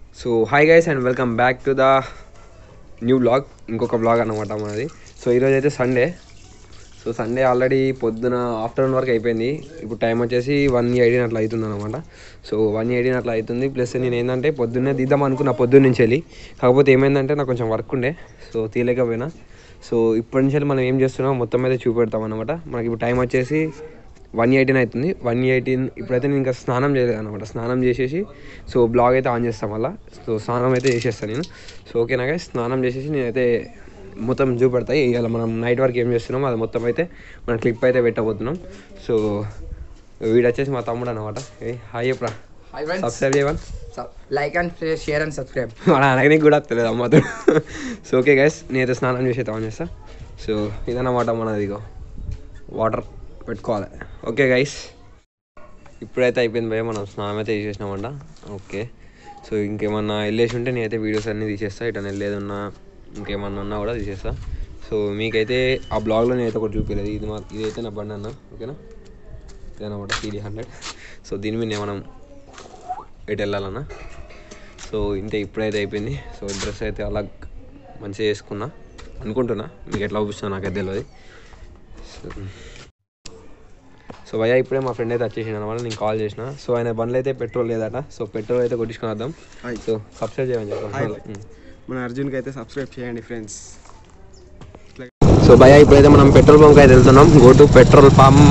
So hi guys and welcome back to the new blog ఇంకొక blog అన్నమాట మనది so ఈరోజు అయితే సండే సో సండే ఆల్రెడీ పొద్దున ఆఫ్టర్నూన్ వరకు అయిపోయింది ఇప్పుడు టైం వచ్చేసి వన్ ఎయిటీన్ అట్లా అవుతుంది అనమాట సో వన్ ఎయిటీన్ అట్లా అవుతుంది ప్లస్ నేను ఏంటంటే పొద్దున్నే తీద్దాం అనుకున్నా పొద్దున్న నుంచి వెళ్ళి కాకపోతే ఏమైందంటే నాకు కొంచెం వర్క్ ఉండే సో తీయలేకపోయినా సో ఇప్పటి నుంచి మనం ఏం చేస్తున్నాం మొత్తం అయితే చూపెడతాం అనమాట మనకి ఇప్పుడు టైం వచ్చేసి వన్ ఎయిటీన్ అవుతుంది వన్ ఎయిటీన్ ఇప్పుడైతే నేను ఇంకా స్నానం చేయలేదు అనమాట స్నానం చేసేసి సో బ్లాగ్ అయితే ఆన్ చేస్తాం మళ్ళీ సో స్నానం అయితే చేసేస్తాను నేను సో ఓకేనా guys? స్నానం చేసేసి నేనైతే మొత్తం చూపెడతాయి ఇవాళ మనం నైట్ వరకు ఏం చేస్తున్నాం అది మొత్తం అయితే మనం క్లిప్ అయితే పెట్టబోతున్నాం సో వీడు వచ్చేసి మా తమ్ముడు అనమాట హాయ్ చెప్పరా హాయ్ ఫ్రెండ్స్ సబ్స్క్రైబ్ చేయమని like and share and subscribe మన అనగనికి కూడా తెలియదు అమ్మతో సో ఓకే గైస్ నేనైతే స్నానం చేసి ఆన్ చేస్తా సో ఇదన్నమాట మనది ఇగో వాటర్ పెట్టుకోవాలి ఓకే గైస్ ఇప్పుడైతే అయిపోయింది భయ మనం స్నానం అయితే చేసేసినామంట ఓకే సో ఇంకేమన్నా వెళ్ళేసి ఉంటే నేనైతే వీడియోస్ అన్నీ తీసేస్తా ఇటు వెళ్ళేది ఉన్నా ఇంకేమన్నా ఉన్నా కూడా తీసేస్తా సో మీకైతే ఆ బ్లాగ్లో నేనైతే ఒకటి చూపించలేదు ఇది మా ఇదైతే నా బండి అన్న ఓకేనా ఇదన్నమాట టీడీ హండ్రెడ్ సో దీని మీద మనం ఎటు వెళ్ళాలన్నా సో ఇంతే ఇప్పుడైతే అయిపోయింది సో డ్రెస్ అయితే అలా మంచిగా వేసుకున్నా అనుకుంటున్నా మీకు ఎట్లా చూపిస్తున్నా నాకైతే తెలియదు సో- సో భయ్యా ఇప్పుడే మా ఫ్రెండ్ అయితే వచ్చేసిండు అనమాట నేను కాల్ చేసిన సో ఆయన బండ్లు అయితే పెట్రోల్ లేదట సో పెట్రోల్ అయితే కొట్టించుకుని వద్దాం హాయ్. సో సబ్స్క్రైబ్ చేయమని హాయ్. చెప్పాను మన అర్జున్కి అయితే సబ్స్క్రైబ్ చేయండి ఫ్రెండ్స్ సో భయ్యా ఇప్పుడైతే మనం పెట్రోల్ బంక్ అయితే వెళ్తున్నాం go to petrol pump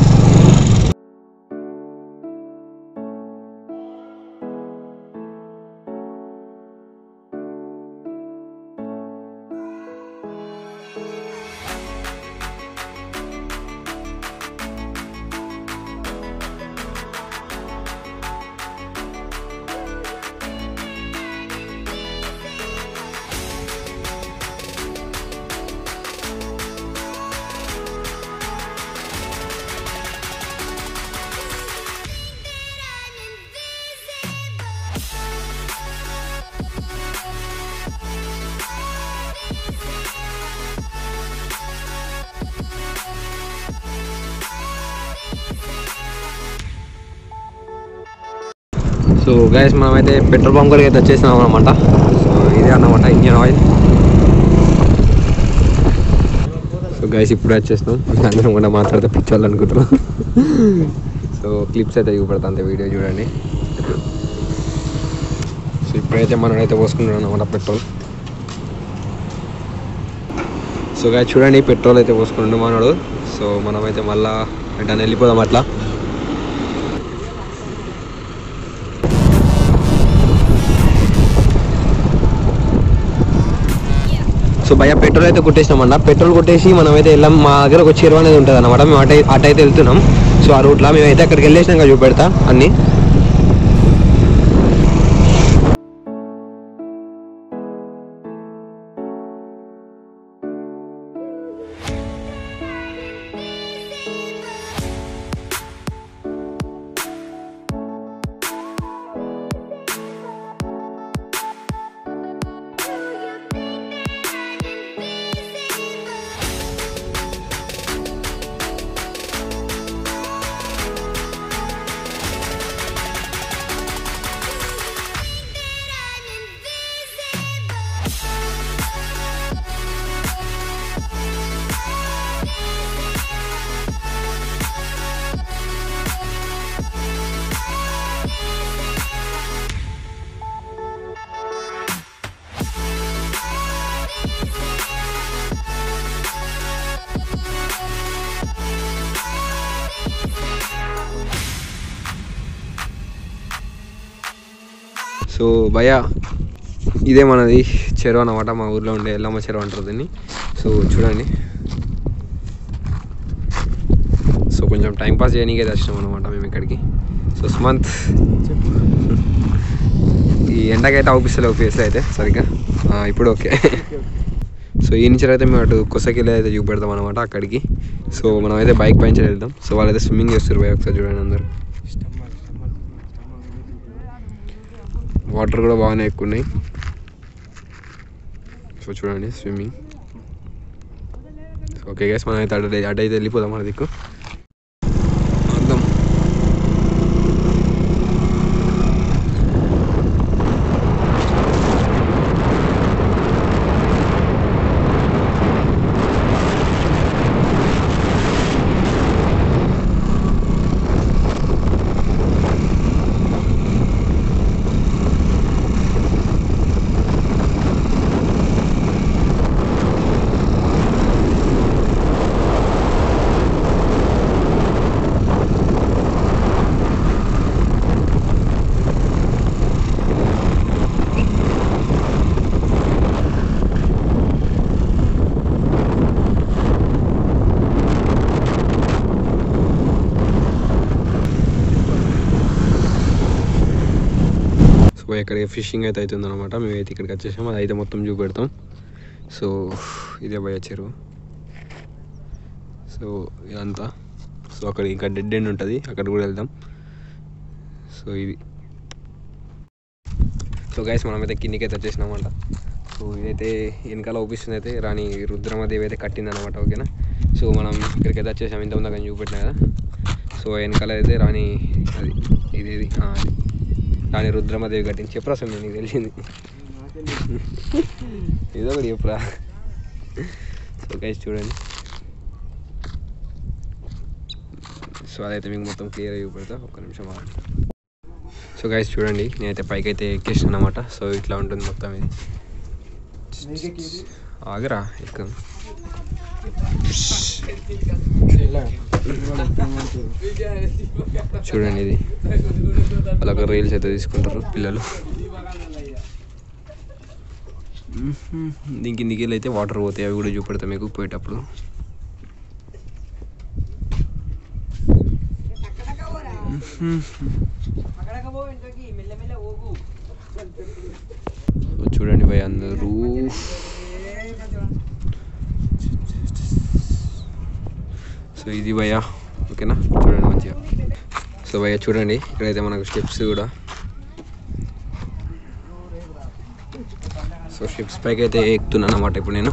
so guys మనమైతే పెట్రోల్ బంక్ వరకు అయితే వచ్చేసినాం అనమాట సో ఇదే అన్నమాట ఇంజన్ ఆయిల్ సో గైస్ ఇప్పుడే వచ్చేసినాం అందరం కూడా మాట్లాడితే పిచ్చోళ్ళు అనుకుంటున్నాం సో క్లిప్స్ అయితే చూపెడతా అంతే వీడియో చూడండి సో ఇప్పుడైతే మనడైతే పోసుకుంటున్నాం అనమాట పెట్రోల్ సో గైస్ చూడండి పెట్రోల్ అయితే పోసుకుంటుండు మనడు సో మనమైతే మళ్ళా ఎటన్నా వెళ్ళిపోదాం అట్లా సో భయ పెట్రోల్ అయితే కొట్టేసినామన్న పెట్రోల్ కొట్టేసి మనం అయితే వెళ్ళాం మా దగ్గర ఒక చెరువు అనేది ఉంటుంది అనమాట మేము అటు అటు అయితే వెళ్తున్నాం సో ఆ రూట్లో మేము అయితే అక్కడికి వెళ్ళేసినాక చూపెడతా అన్ని సో భయ ఇదే మనది చెరువు అనమాట మా ఊర్లో ఉండే ఎల్లమ్మ చెరువు అంటారు దీన్ని సో చూడండి సో కొంచెం టైం పాస్ చేయనీకే వచ్చినాం అనమాట మేము ఇక్కడికి సో సుమంత్ ఈ ఎండకైతే అవుపిస్తలేవు ఫేస్ అయితే సరిగ్గా ఆ, ఇప్పుడు ఓకే సో ఈ నుంచి అయితే మేము అటు కొసకిల్ అయితే చూపెడతాం అనమాట అక్కడికి సో మనం అయితే బైక్ పైన వెళ్దాం సో వాళ్ళైతే స్విమ్మింగ్ చేస్తారు పోయి ఒకసారి చూడండి అందరు వాటర్ కూడా బాగానే ఎక్కువ ఉన్నాయి సో చూడండి స్విమ్మింగ్ ఓకే గైస్ మనం అయితే అటు అటు అయితే వెళ్ళిపోదాం మన దిక్కు అందం సో ఇక్కడ ఫిషింగ్ అయితే అవుతుంది అనమాట మేమైతే ఇక్కడికి వచ్చేసాం అది అయితే మొత్తం చూపెడతాం సో ఇదే భయ చెరువు సో ఇదంతా సో అక్కడ ఇంకా డెడ్ ఎండ్ ఉంటుంది అక్కడ కూడా వెళ్దాం సో ఇది సో గైస్ మనమైతే కిందికి అయితే వచ్చేసినామంట సో ఇదైతే వెనకాల ఓపిస్తుంది అయితే రాణి రుద్రమదేవి అయితే కట్టిందనమాట ఓకేనా సో మనం ఇక్కడికైతే వచ్చేసాం ఇంత ముందు చూపెట్టినా కదా సో వెనకాల అయితే రాణి అది ఇదేది ఆ, అది రాణి రుద్రమదేవి కట్టింది చెప్పరా అసలు నీకు తెలిసింది ఏదో ఒకటి చెప్పురా సో గైస్ చూడండి సో అదైతే మీకు మొత్తం క్లియర్ చూపెడతా ఒక్క నిమిషం ఆగండి. సో గైస్ చూడండి నేనైతే పైకి అయితే ఎక్కేసాను అనమాట సో ఇట్లా ఉంటుంది మొత్తం ఇది ఆగరా ఎక్కువ చూడండి ఇది వాళ్ళకి రీల్స్ అయితే తీసుకుంటారు పిల్లలు దీనికి దిగి అయితే వాటర్ పోతాయి అవి కూడా చూపెడతా మీకు పోయేటప్పుడు సో చూడండి భయ్ అందరూ సో ఇది భయ్య ఓకేనా చూడండి మంచిగా సో భయ్య చూడండి ఇక్కడైతే మనకు స్టెప్స్ కూడా సో స్టెప్స్ పైకి అయితే ఎక్కుతున్నాను అనమాట ఇప్పుడు నేను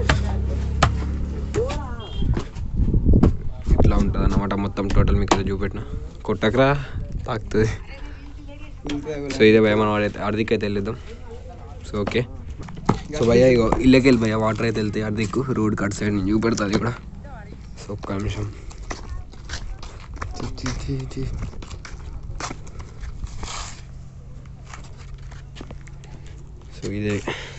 ఇట్లా ఉంటుంది అన్నమాట మొత్తం టోటల్ మీకు అయితే చూపెట్టిన కొట్టకరా తాకుతుంది సో ఇదే భయ మనం ఆడైతే అర్ధికైతే వెళ్ళిద్దాం సో ఓకే సో భయ్య ఇగో ఇళ్ళకి వెళ్ళి భయ్య వాటర్ అయితే వెళ్తాయి అర్ధిక్కు రోడ్ కట్ సైడ్ నుంచి చూపెడుతుంది కూడా సో ఒక్క నిమిషం చి, చి, చి, చి. సో ఇదే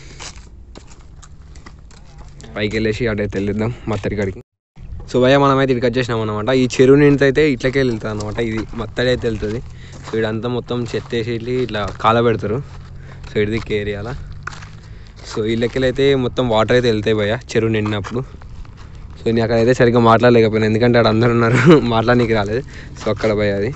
పైకి వెళ్ళేసి అటైతే వెళ్ళిద్దాం మత్తడి కాడికి సో భయ్య మనం అయితే ఇక్కడికి వచ్చేసినాం అనమాట ఈ చెరువు నిండి అయితే ఇట్లకే వెళ్తుంది అనమాట ఇది మత్తడి అయితే వెళ్తుంది సో ఇదంతా మొత్తం చెత్త వేసి ఇట్లా ఇట్లా కాల పెడతారు సో ఇది ఏరియాలా సో ఈ లెక్కలు అయితే మొత్తం వాటర్ అయితే వెళ్తాయి భయ్య చెరువు నిండినప్పుడు సో నేను అక్కడ అయితే సరిగ్గా మాట్లాడలేకపోయినా ఎందుకంటే అక్కడ అందరు ఉన్నారు మాట్లాడనీకి రాలేదు సో అక్కడ భయ అది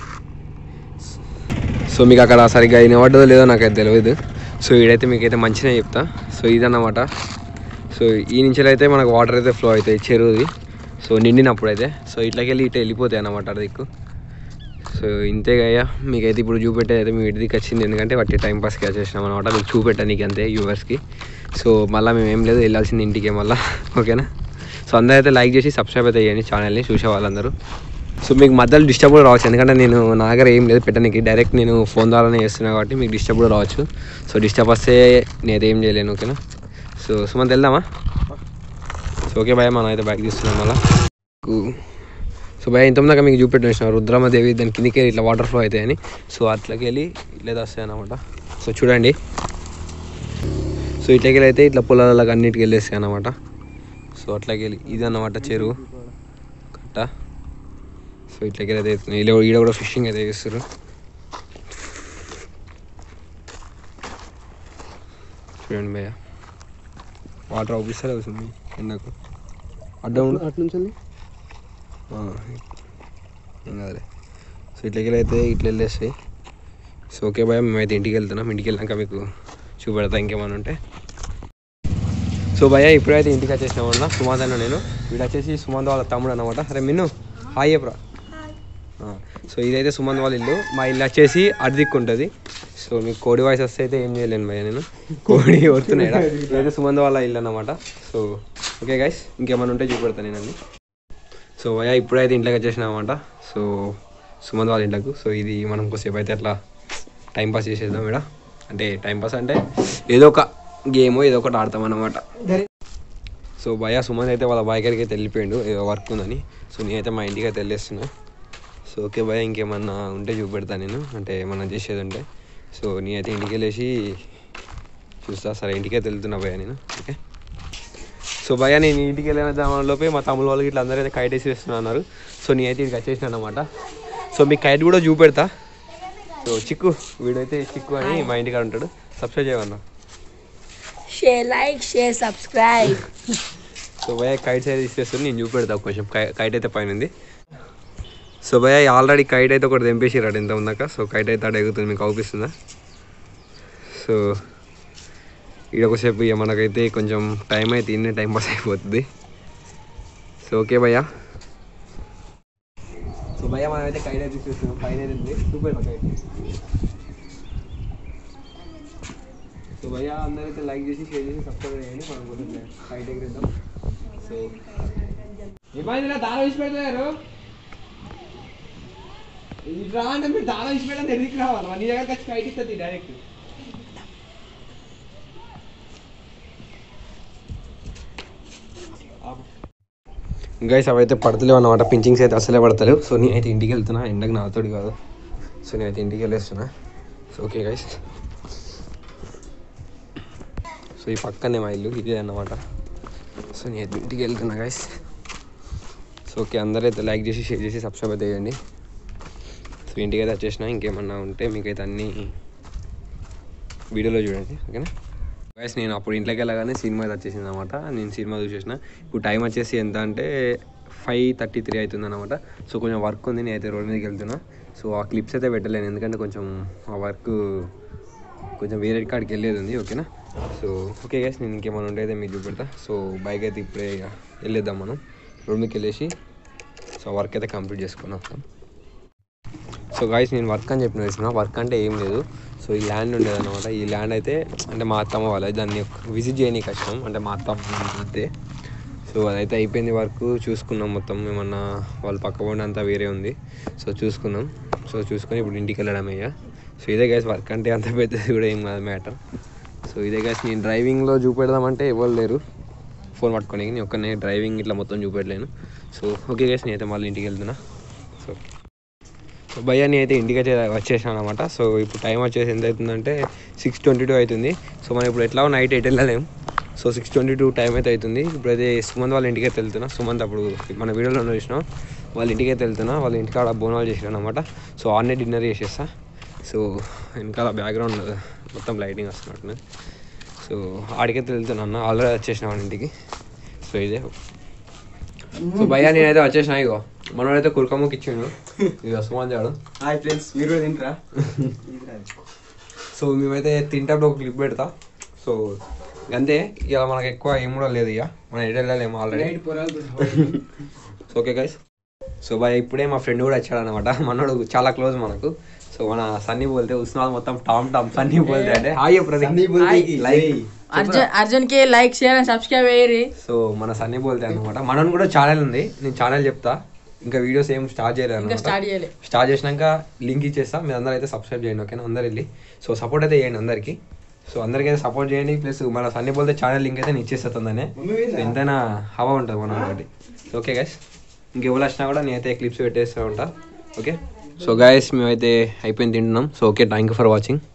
సో మీకు అక్కడ సరిగ్గా వినబడ్డదో లేదో నాకైతే తెలియదు సో ఈడైతే మీకైతే మంచిగా చెప్తా సో ఇదన్నమాట సో ఈ నుంచి అయితే మనకు వాటర్ అయితే ఫ్లో అవుతాయి చెరువుది సో నిండినప్పుడు అయితే సో ఇట్లకెళ్ళి ఇటు వెళ్ళిపోతాయి అన్నమాట అది దిక్కు సో ఇంతే అయ్యా మీకైతే ఇప్పుడు చూపెట్టేది అయితే మీ ఇంటికి వచ్చింది ఎందుకంటే వాటి టైం పాస్కి వచ్చేసినాం అనమాట మీకు చూపెట్టడానికి అంతే వ్యూవర్స్కి సో మళ్ళీ మేము ఏం లేదు వెళ్ళాల్సింది ఇంటికి మళ్ళీ ఓకేనా సో అందరూ అయితే లైక్ చేసి సబ్స్క్రైబ్ అయితే చేయండి ఛానల్ని చూసే వాళ్ళందరూ సో మీకు మధ్యలో డిస్టర్బ్ కూడా రావచ్చు ఎందుకంటే నేను నా దగ్గర ఏం లేదు పెట్టడానికి డైరెక్ట్ నేను ఫోన్ ద్వారానే చేస్తున్నా కాబట్టి మీకు డిస్టర్బ్ కూడా రావచ్చు సో డిస్టర్బ్ వస్తే నేనైతే ఏం చేయలేను ఓకేనా సో సుమంత్ వెళ్దామా సో ఓకే భయ మనం అయితే బైక్ తీస్తున్నాం మళ్ళీ సో భయ ఇంతమందాక మీకు చూపెట్టిన రుద్రమదేవి దాని కిందికి వెళ్ళి ఇట్లా వాటర్ ఫ్లో అవుతాయని సో అట్లకి వెళ్ళి ఇట్లా వస్తాయి అనమాట సో చూడండి సో ఇట్లకి వెళ్ళి అయితే ఇట్లా పొలాలకు అన్నిటికి వెళ్ళేస్తాయి అనమాట సో అట్లకి వెళ్ళి ఇది అన్నమాట చెరువు కట్ట సో ఇట్లకి వెళ్ళి అయితే ఈడ ఈడ కూడా ఫిషింగ్ అయితే చేస్తారు చూడండి భయ్య వాటర్ అవుపిస్తారు అవుతుంది ఎండకు అడ్డం ఉండు అటు నుంచి వెళ్ళి ఆ, ఏం కాదులే సో ఇట్లకి అయితే ఇట్లా వెళ్ళేస్తాయి సో ఓకే భయ మేమైతే ఇంటికి వెళ్తున్నాం ఇంటికి వెళ్ళాక మీకు చూపెడతా ఇంకేమైనా ఉంటే సో భయ ఇప్పుడైతే ఇంటికి వచ్చేసినామన్నా సుమాంత్ అన్న నేను వీడు వచ్చేసి సుమంత్ వాళ్ళ తమ్ముడు అనమాట అరే మిన్ను హాయ్ చెప్పరా ఆ, సో ఇదైతే సుమంత్ వాళ్ళ ఇల్లు మా ఇల్లు వచ్చేసి అర్ధిక్ ఉంటుంది సో మీకు కోడి వాయిస్ వస్తే అయితే ఏం చేయలేను భయ్య నేను కోడి వస్తున్నాయి ఇదైతే సుమంత్ వాళ్ళ ఇల్లు అనమాట సో ఓకే గైస్ ఇంకేమైనా ఉంటే చూపెడతాను నేను అన్ని సో భయ ఇప్పుడైతే ఇంట్లోకి వచ్చేసినామంట సో సుమంత్ వాళ్ళ ఇంట్లోకి సో ఇది మనం కొద్దిసేపు అయితే అట్లా టైం పాస్ చేసేద్దాం ఇక్కడ అంటే టైం పాస్ అంటే ఏదో ఒక గేమ్ ఏదో ఒకటి ఆడతాం అనమాట సో భయ సుమంత్ అయితే వాళ్ళ బాయ్ గారికి అయితే వెళ్ళిపోయిండు ఏదో వర్క్ ఉందని సో నేనైతే మా ఇంటికి అయితే వెళ్ళేస్తున్నా సో ఓకే భయ ఇంకేమన్నా ఉంటే చూపెడతాను నేను అంటే ఏమన్నా చేసేది ఉంటే సో నేనైతే ఇంటికి వెళ్ళేసి చూస్తా సరే ఇంటికి అయితే వెళ్తున్నా భయ నేను ఓకే సో భయ నేను ఇంటికి వెళ్ళిన దానిలోపే మా తమ్ముడు వాళ్ళకి ఇట్లా అందరూ అయితే కైట్ వేసి అన్నారు సో నేనైతే ఇక్కడికి వచ్చేసినాను అనమాట సో మీకు కైట్ కూడా చూపెడతా సో చిక్కు వీడైతే చిక్కు అని మా ఇంటికాడ ఉంటాడు సబ్స్క్రైబ్ చేయమన్నా Share, like, share, subscribe. So భయ కైట్స్ అయితే ఇచ్చేస్తుంది నేను చూపెడతా కొంచెం కైట్ అయితే పైన ఉంది సో భయ ఆల్రెడీ కైట్ అయితే ఒకటి తెంపేసిరాడు ఇంత ఉందాక సో కైట్ అయితే అక్కడ ఎగుతుంది మీకు అవుపిస్తుందా సో ఈడొకసేపు ఇక మనకైతే కొంచెం టైం అయితే ఇన్నే టైం పాస్ అయిపోతుంది సో ఓకే భయ్యా సో భయ్యా మనం అయితే కైట్ అయితే చూస్తున్నాం పైన ఉంది చూపెట్టాం కైట్ సో భయ్యా అందరైతే లైక్ చేసి షేర్ చేసి సబ్స్క్రైబ్ చేయండి మనం కొంచెం కైట్ ఎగిరిద్దాం సో ఏమైందిరా దారం ఇచ్చి పెడతారు ఇట్లా అంటే మీరు దారం ఇచ్చి పెట్టడం ఎదిరికి రావాలి నీ దగ్గర వచ్చి కైట్ ఇస్తుంది డైరెక్ట్ గైస్ అవైతే పడతలేవు అన్నమాట పించింగ్స్ అయితే అసలే పడతలేవు సో నేనైతే ఇంటికి వెళ్తున్నా ఎండకు నాతోడు కాదు సో నేనైతే ఇంటికి వెళ్ళేస్తున్నా సో ఓకే గైస్ సో ఈ పక్కనే మా ఇల్లు ఇదే అన్నమాట సో నేను ఇంటికి వెళ్తున్నా గైస్ సో ఓకే అందరైతే లైక్ చేసి షేర్ చేసి సబ్స్క్రైబ్ అయితే చేయండి సో ఇంటికి అయితే వచ్చేసిన ఇంకేమన్నా ఉంటే మీకైతే అన్నీ వీడియోలో చూడండి ఓకేనా గైస్ నేను అప్పుడు ఇంట్లోకి వెళ్ళగానే సినిమా అయితే వచ్చేసింది అనమాట నేను సినిమా చూసేసిన ఇప్పుడు టైం వచ్చేసి ఎంత అంటే ఫైవ్ థర్టీ త్రీ అవుతుంది అనమాట సో కొంచెం వర్క్ ఉంది నేను అయితే రోడ్ మీదకి వెళ్తున్నా సో ఆ క్లిప్స్ అయితే పెట్టలేను ఎందుకంటే కొంచెం ఆ వర్క్ కొంచెం వేరే కాడికి వెళ్ళేది ఉంది ఓకేనా సో ఓకే గైస్ నేను ఇంకేమైనా ఉంటే అయితే మీకు చూపెడతా సో బైక్ అయితే ఇప్పుడే ఇక వెళ్ళేద్దాం మనం రోడ్ మీదకి వెళ్ళేసి సో వర్క్ అయితే కంప్లీట్ చేసుకుని వస్తాం సో గాయస్ నేను వర్క్ అని చెప్పిన వేసిన వర్క్ అంటే ఏం లేదు సో ఈ ల్యాండ్ ఉండేది అనమాట ఈ ల్యాండ్ అయితే అంటే మా అత్తమ్మ వాళ్ళ దాన్ని విజిట్ చేయని కష్టం అంటే మా అత్తమ్మ అంతే సో అదైతే అయిపోయింది వర్క్ చూసుకున్నాం మొత్తం ఏమన్నా వాళ్ళ పక్క పోండి అంతా వేరే ఉంది సో చూసుకున్నాం సో చూసుకొని ఇప్పుడు ఇంటికి వెళ్ళడం అయ్యా సో ఇదే గైస్ వర్క్ అంటే అంత పెద్దది కూడా ఏం కాదు మ్యాటర్ సో ఇదే గైస్ నేను డ్రైవింగ్లో చూపెడదామంటే ఎవరు లేరు ఫోన్ పట్టుకొని నేను ఒక్కనే డ్రైవింగ్ ఇట్లా మొత్తం చూపెట్టలేను సో ఓకే గైస్ నేనైతే మళ్ళీ ఇంటికి వెళ్తున్నా సో సో భయ్యా నేను అయితే ఇంటికి అయితే వచ్చేసాను అనమాట సో ఇప్పుడు టైం వచ్చేసి ఎంత అవుతుందంటే సిక్స్ ట్వంటీ టూ అవుతుంది సో మనం ఇప్పుడు ఎట్లా నైట్ ఎయిట్ వెళ్ళలేము so six twenty two time అయితే అవుతుంది ఇప్పుడైతే సుమంత్ వాళ్ళ ఇంటికి అయితే వెళ్తున్నా సుమంత్ అప్పుడు మన వీడియోలో చూసినాం వాళ్ళ ఇంటికి అయితే వెళ్తున్నా వాళ్ళ ఇంటికి ఆడ బోనాలు చేసాను అనమాట సో ఆన్నే డిన్నర్ చేసేస్తా సో వెనకాల బ్యాక్గ్రౌండ్ మొత్తం లైటింగ్ వస్తున్నట్టు సో ఆడికైతే వెళ్తున్నా అన్న ఆల్రెడీ వచ్చేసిన వాళ్ళ ఇంటికి సో ఇదే సో భయ్యా నేనైతే వచ్చేసిన ఇగో మనోడైతే కుర్కమ్మకి ఇచ్చిండు ఇక సుమాన్ చాడు హాయ్ ఫ్రెండ్స్ మీరు కూడా తింటారా సో మేమైతే తింటప్పుడు ఒక క్లిప్ పెడతా సో అంతే ఇక మనకు ఎక్కువ ఏం కూడా లేదు ఇక మనం ఎటు వెళ్ళలేము already so okay guys so bye ఇప్పుడే మా ఫ్రెండ్ కూడా వచ్చాడు అనమాట మనోడు చాలా క్లోజ్ మనకు సో మన సన్నీ పోలితే ఉస్మాన్ మొత్తం టామ్ టామ్ సన్నీ పోలితే అంటే హాయ్ ప్రదీప్ లైక్ అర్జున్ అర్జున్ కి లైక్ షేర్ అండ్ సబ్స్క్రైబ్ అయ్యి సో మన సన్నీ పోలితే అనమాట మనోని కూడా ఛానల్ ఉంది నేను ఛానల్ చెప్తా ఇంకా వీడియోస్ ఏం స్టార్ట్ చేయలేదు ఇంకా అనమాట స్టార్ట్ చేయలే స్టార్ట్ చేసినాక లింక్ ఇచ్చేస్తా మీరు అందరూ అయితే సబ్స్క్రైబ్ చేయండి ఓకేనా అందరు వెళ్ళి సో సపోర్ట్ అయితే చేయండి అందరికి సో అందరికీ అయితే సపోర్ట్ చేయండి ప్లస్ మన సన్నీ పోతే ఛానల్ లింక్ అయితే నేను ఇచ్చేస్తా తొందరనే సో ఎంతైనా హవా ఉంటుంది మనం ఒకటి ఓకే గైస్ ఇంకెవరు వచ్చినా కూడా నేనైతే క్లిప్స్ పెట్టేస్తూ ఉంటా ఓకే సో గైస్ మేమైతే అయిపోయింది తింటున్నాం so okay thank you for watching